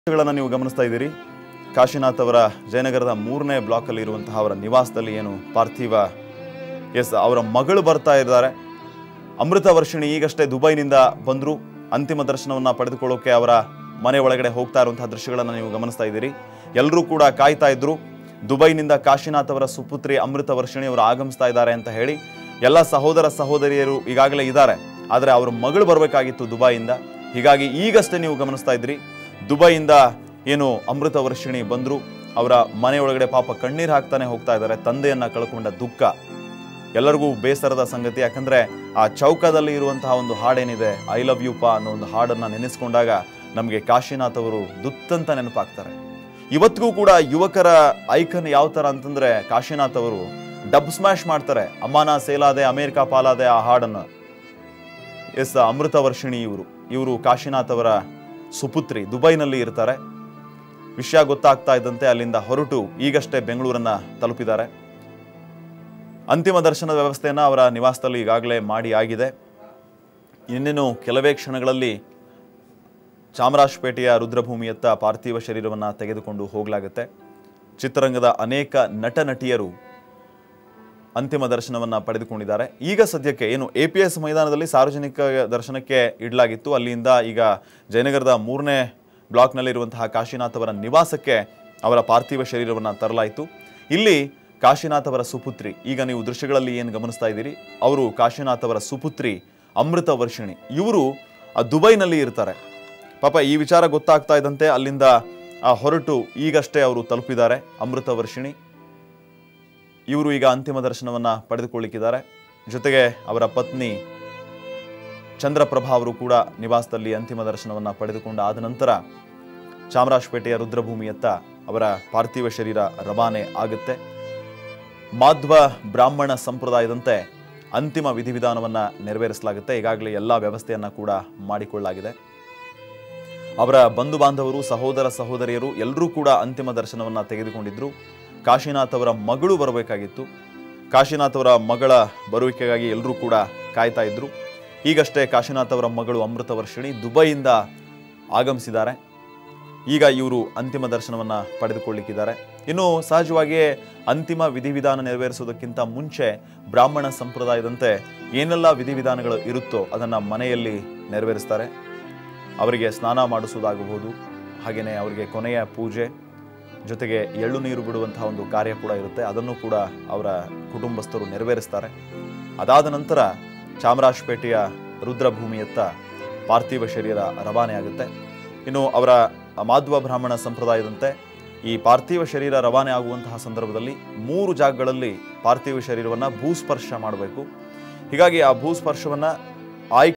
ಗಳನ್ನು ನೀವು ಗಮನಿಸ್ತಾ ಇದ್ದೀರಿ ಕಾಶಿನಾಥ್ ಅವರ ಜಯನಗರದ ಮೂರನೇ ಬ್ಲಾಕಲ್ಲಿ ಇರುವಂತಹ ಅವರ ನಿವಾಸದಲ್ಲಿ ಏನು ಪಾರ್ಥಿವ ಎಸ್ ಅವರ ಮಗಳು ಬರ್ತಾ ಇದ್ದಾರೆ ಅಮೃತ ವರ್ಷಿಣಿ ಈಗಷ್ಟೇ ದುಬೈನಿಂದ ಬಂದರು ಅಂತಿಮ ದರ್ಶನವನ್ನು ಪಡೆದುಕೊಳ್ಳೋಕೆ ಅವರ ಮನೆ ಒಳಗಡೆ ಹೋಗ್ತಾ ಇರುವಂತಹ ದೃಶ್ಯಗಳನ್ನು ನೀವು ಗಮನಿಸ್ತಾ ಇದ್ದೀರಿ ಎಲ್ಲರೂ ಕೂಡ ಕಾಯ್ತಾ ಇದ್ರು ದುಬೈನಿಂದ ಕಾಶಿನಾಥ್ ಅವರ ಸುಪುತ್ರಿ ಅಮೃತ ವರ್ಷಿಣಿ ಅವರು ಆಗಮಿಸ್ತಾ ಇದ್ದಾರೆ ಅಂತ ಹೇಳಿ ಎಲ್ಲ ಸಹೋದರ ಸಹೋದರಿಯರು ಈಗಾಗಲೇ ಇದ್ದಾರೆ ಆದರೆ ಅವರ ಮಗಳು ಬರಬೇಕಾಗಿತ್ತು ದುಬೈಯಿಂದ ಹೀಗಾಗಿ ಈಗಷ್ಟೇ ನೀವು ಗಮನಿಸ್ತಾ ಇದ್ರಿ ದುಬೈಯಿಂದ ಏನು ಅಮೃತ ವರ್ಷಿಣಿ ಬಂದರು ಅವರ ಮನೆ ಒಳಗಡೆ ಪಾಪ ಕಣ್ಣೀರು ಹಾಕ್ತಾನೆ ಹೋಗ್ತಾ ಇದ್ದಾರೆ ತಂದೆಯನ್ನ ಕಳ್ಕೊಂಡ ದುಃಖ ಎಲ್ಲರಿಗೂ ಬೇಸರದ ಸಂಗತಿ ಯಾಕಂದ್ರೆ ಆ ಚೌಕದಲ್ಲಿ ಇರುವಂತಹ ಒಂದು ಹಾಡೇನಿದೆ ಐ ಲವ್ ಯು ಪಾ ಅನ್ನೋ ಒಂದು ಹಾಡನ್ನ ನೆನೆಸ್ಕೊಂಡಾಗ ನಮಗೆ ಕಾಶಿನಾಥ್ ಅವರು ದುತ್ತಂತ ನೆನಪಾಗ್ತಾರೆ ಇವತ್ತಿಗೂ ಕೂಡ ಯುವಕರ ಐಕನ್ ಯಾವ ತರ ಅಂತಂದ್ರೆ ಕಾಶಿನಾಥ್ ಅವರು ಡಬ್ ಸ್ಮ್ಯಾಶ್ ಮಾಡ್ತಾರೆ ಅಮ್ಮಾನ ಸೇಲಾದೆ ಅಮೇರಿಕ ಪಾಲಾದೆ ಆ ಹಾಡನ್ನ ಎಸ್ ಅಮೃತ ವರ್ಷಿಣಿ ಇವರು ಇವರು ಕಾಶಿನಾಥ್ ಅವರ ಸುಪುತ್ರಿ ದುಬೈನಲ್ಲಿ ಇರ್ತಾರೆ ವಿಷಯ ಗೊತ್ತಾಗ್ತಾ ಇದ್ದಂತೆ ಅಲ್ಲಿಂದ ಹೊರಟು ಈಗಷ್ಟೇ ಬೆಂಗಳೂರನ್ನ ತಲುಪಿದ್ದಾರೆ ಅಂತಿಮ ದರ್ಶನದ ವ್ಯವಸ್ಥೆಯನ್ನು ಅವರ ನಿವಾಸದಲ್ಲಿ ಈಗಾಗಲೇ ಮಾಡಿ ಆಗಿದೆ ಇನ್ನೇನು ಕೆಲವೇ ಕ್ಷಣಗಳಲ್ಲಿ ಚಾಮರಾಜಪೇಟೆಯ ರುದ್ರಭೂಮಿಯತ್ತ ಪಾರ್ಥಿವ ಶರೀರವನ್ನು ತೆಗೆದುಕೊಂಡು ಹೋಗಲಾಗುತ್ತೆ ಚಿತ್ರರಂಗದ ಅನೇಕ ನಟ ನಟಿಯರು ಅಂತಿಮ ದರ್ಶನವನ್ನು ಪಡೆದುಕೊಂಡಿದ್ದಾರೆ ಈಗ ಸದ್ಯಕ್ಕೆ ಏನು ಎ ಪಿ ಎಸ್ ಮೈದಾನದಲ್ಲಿ ಸಾರ್ವಜನಿಕ ದರ್ಶನಕ್ಕೆ ಇಡಲಾಗಿತ್ತು ಅಲ್ಲಿಂದ ಈಗ ಜಯನಗರದ ಮೂರನೇ ಬ್ಲಾಕ್ನಲ್ಲಿರುವಂತಹ ಕಾಶಿನಾಥ್ ಅವರ ನಿವಾಸಕ್ಕೆ ಅವರ ಪಾರ್ಥಿವ ಶರೀರವನ್ನು ತರಲಾಯಿತು ಇಲ್ಲಿ ಕಾಶಿನಾಥ್ ಅವರ ಸುಪುತ್ರಿ ಈಗ ನೀವು ದೃಶ್ಯಗಳಲ್ಲಿ ಏನು ಗಮನಿಸ್ತಾ ಇದ್ದೀರಿ ಅವರು ಕಾಶಿನಾಥ್ ಅವರ ಸುಪುತ್ರಿ ಅಮೃತ ವರ್ಷಿಣಿ ಇವರು ಆ ದುಬೈನಲ್ಲಿ ಇರ್ತಾರೆ ಪಾಪ ಈ ವಿಚಾರ ಗೊತ್ತಾಗ್ತಾ ಇದ್ದಂತೆ ಅಲ್ಲಿಂದ ಆ ಹೊರಟು ಈಗಷ್ಟೇ ಅವರು ತಲುಪಿದ್ದಾರೆ ಅಮೃತ ವರ್ಷಿಣಿ ಇವರು ಈಗ ಅಂತಿಮ ದರ್ಶನವನ್ನ ಪಡೆದುಕೊಳ್ಳಿಕ್ಕಿದ್ದಾರೆ ಜೊತೆಗೆ ಅವರ ಪತ್ನಿ ಚಂದ್ರಪ್ರಭಾ ಅವರು ಕೂಡ ನಿವಾಸದಲ್ಲಿ ಅಂತಿಮ ದರ್ಶನವನ್ನ ಪಡೆದುಕೊಂಡು ಆದ ನಂತರ ಚಾಮರಾಜಪೇಟೆಯ ರುದ್ರಭೂಮಿಯತ್ತ ಅವರ ಪಾರ್ಥಿವ ಶರೀರ ರವಾನೆ ಆಗುತ್ತೆ ಮಾಧ್ವ ಬ್ರಾಹ್ಮಣ ಸಂಪ್ರದಾಯದಂತೆ ಅಂತಿಮ ವಿಧಿವಿಧಾನವನ್ನ ನೆರವೇರಿಸಲಾಗುತ್ತೆ ಈಗಾಗಲೇ ಎಲ್ಲ ವ್ಯವಸ್ಥೆಯನ್ನ ಕೂಡ ಮಾಡಿಕೊಳ್ಳಲಾಗಿದೆ ಅವರ ಬಂಧು ಬಾಂಧವರು ಸಹೋದರ ಸಹೋದರಿಯರು ಎಲ್ಲರೂ ಕೂಡ ಅಂತಿಮ ದರ್ಶನವನ್ನ ತೆಗೆದುಕೊಂಡಿದ್ರು ಕಾಶಿನಾಥ್ ಅವರ ಮಗಳು ಬರಬೇಕಾಗಿತ್ತು ಕಾಶಿನಾಥ್ ಅವರ ಮಗಳ ಬರುವಿಕೆಗಾಗಿ ಎಲ್ಲರೂ ಕೂಡ ಕಾಯ್ತಾ ಇದ್ರು ಈಗಷ್ಟೇ ಕಾಶಿನಾಥ್ ಅವರ ಮಗಳು ಅಮೃತ ವರ್ಷಿಣಿ ದುಬೈಯಿಂದ ಆಗಮಿಸಿದ್ದಾರೆ ಈಗ ಇವರು ಅಂತಿಮ ದರ್ಶನವನ್ನ ಪಡೆದುಕೊಳ್ಳಿಕ್ಕಿದ್ದಾರೆ ಇನ್ನು ಸಹಜವಾಗಿಯೇ ಅಂತಿಮ ವಿಧಿವಿಧಾನ ನೆರವೇರಿಸುವುದಕ್ಕಿಂತ ಮುಂಚೆ ಬ್ರಾಹ್ಮಣ ಸಂಪ್ರದಾಯದಂತೆ ಏನೆಲ್ಲ ವಿಧಿವಿಧಾನಗಳು ಇರುತ್ತೋ ಅದನ್ನು ಮನೆಯಲ್ಲಿ ನೆರವೇರಿಸ್ತಾರೆ ಅವರಿಗೆ ಸ್ನಾನ ಮಾಡಿಸುವುದಾಗಬಹುದು ಹಾಗೆಯೇ ಅವರಿಗೆ ಕೊನೆಯ ಪೂಜೆ ಜೊತೆಗೆ ಎಳ್ಳು ನೀರು ಬಿಡುವಂತಹ ಒಂದು ಕಾರ್ಯ ಕೂಡ ಇರುತ್ತೆ ಅದನ್ನು ಕೂಡ ಅವರ ಕುಟುಂಬಸ್ಥರು ನೆರವೇರಿಸ್ತಾರೆ ಅದಾದ ನಂತರ ಚಾಮರಾಜಪೇಟೆಯ ರುದ್ರಭೂಮಿಯತ್ತ ಪಾರ್ಥಿವ ಶರೀರ ರವಾನೆ ಆಗುತ್ತೆ ಇನ್ನು ಅವರ ಮಾಧ್ವ ಬ್ರಾಹ್ಮಣ ಸಂಪ್ರದಾಯದಂತೆ ಈ ಪಾರ್ಥಿವ ಶರೀರ ರವಾನೆ ಆಗುವಂತಹ ಸಂದರ್ಭದಲ್ಲಿ ಮೂರು ಜಾಗಗಳಲ್ಲಿ ಪಾರ್ಥಿವ ಶರೀರವನ್ನು ಭೂಸ್ಪರ್ಶ ಮಾಡಬೇಕು ಹೀಗಾಗಿ ಆ ಭೂಸ್ಪರ್ಶವನ್ನು ಆಯ್ಕೆ